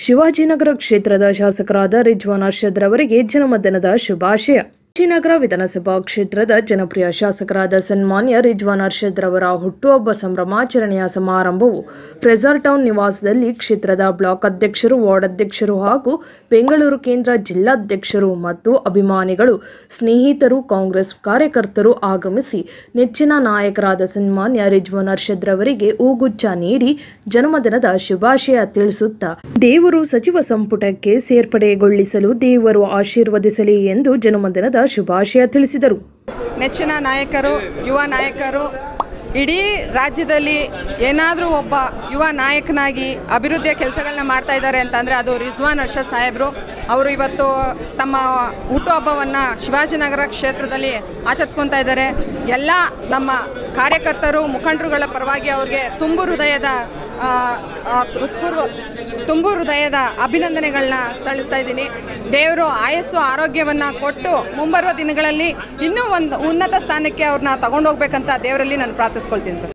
ಶಿವಾಜಿನಗರ ಕ್ಷೇತ್ರದ ಶಾಸಕರಾದ ರಿಜ್ವಾನ್ ಅರ್ಷದ್ ರವರಿಗೆ ಜನ್ಮದಿನದ ಶುಭಾಶಯ ಶಿವಾಜಿನಗರ ವಿಧಾನಸಭಾ ಕ್ಷೇತ್ರದ ಜನಪ್ರಿಯ ಶಾಸಕರಾದ ಸನ್ಮಾನ್ಯ ರಿಜ್ವಾನ್ ಅರ್ಷದ್ ರವರ ಹುಟ್ಟುಹಬ್ಬ ಸಂಭ್ರಮಾಚರಣೆಯ ಸಮಾರಂಭವು ಫ್ರೆಜರ್ ಟೌನ್ ನಿವಾಸದಲ್ಲಿ ಕ್ಷೇತ್ರದ ಬ್ಲಾಕ್ ಅಧ್ಯಕ್ಷರು ವಾರ್ಡ್ ಅಧ್ಯಕ್ಷರು ಹಾಗೂ ಬೆಂಗಳೂರು ಕೇಂದ್ರ ಜಿಲ್ಲಾಧ್ಯಕ್ಷರು ಮತ್ತು ಅಭಿಮಾನಿಗಳು ಸ್ನೇಹಿತರು ಕಾಂಗ್ರೆಸ್ ಕಾರ್ಯಕರ್ತರು ಆಗಮಿಸಿ ನೆಚ್ಚಿನ ನಾಯಕರಾದ ಸನ್ಮಾನ್ಯ ರಿಜ್ವಾನ್ ಅರ್ಷದ್ ರವರಿಗೆ ಹೂಗುಚ್ಛ ನೀಡಿ ಜನ್ಮದಿನದ ಶುಭಾಶಯ ತಿಳಿಸುತ್ತಾ ದೇವರು ಸಚಿವ ಸಂಪುಟಕ್ಕೆ ಸೇರ್ಪಡೆಗೊಳಿಸಲು ದೇವರು ಆಶೀರ್ವದಿಸಲಿ ಎಂದು ಜನ್ಮದಿನದ ಶುಭಾಶಯ ತಿಳಿಸಿದರು ನೆಚ್ಚಿನ ನಾಯಕರು ಯುವ ನಾಯಕರು ಇಡೀ ರಾಜ್ಯದಲ್ಲಿ ಏನಾದರೂ ಒಬ್ಬ ಯುವ ನಾಯಕನಾಗಿ ಅಭಿವೃದ್ಧಿಯ ಕೆಲಸಗಳನ್ನ ಮಾಡ್ತಾ ಇದ್ದಾರೆ ಅಂತಂದರೆ ಅದು ರಿಜ್ವಾನ್ ಅರ್ಷದ್ ಸಾಹೇಬರು ಅವರು ಇವತ್ತು ತಮ್ಮ ಹುಟ್ಟುಹಬ್ಬವನ್ನು ಶಿವಾಜಿನಗರ ಕ್ಷೇತ್ರದಲ್ಲಿ ಆಚರಿಸ್ಕೊತಾ ಇದ್ದಾರೆ ಎಲ್ಲ ನಮ್ಮ ಕಾರ್ಯಕರ್ತರು ಮುಖಂಡರುಗಳ ಪರವಾಗಿ ಅವ್ರಿಗೆ ತುಂಬು ಹೃದಯದ ಆ, ಆ, ಹೃತ್ಪೂರ್ವ ತುಂಬು ಹೃದಯದ ಅಭಿನಂದನೆಗಳನ್ನ ಸಲ್ಲಿಸ್ತಾ ಇದ್ದೀನಿ ದೇವರು ಆಯಸ್ಸು ಆರೋಗ್ಯವನ್ನು ಕೊಟ್ಟು ಮುಂಬರುವ ದಿನಗಳಲ್ಲಿ ಇನ್ನೂ ಒಂದು ಉನ್ನತ ಸ್ಥಾನಕ್ಕೆ ಅವ್ರನ್ನ ತಗೊಂಡೋಗ್ಬೇಕಂತ ದೇವರಲ್ಲಿ ನಾನು ಪ್ರಾರ್ಥಿಸ್ಕೊಳ್ತೀನಿ ಸರ್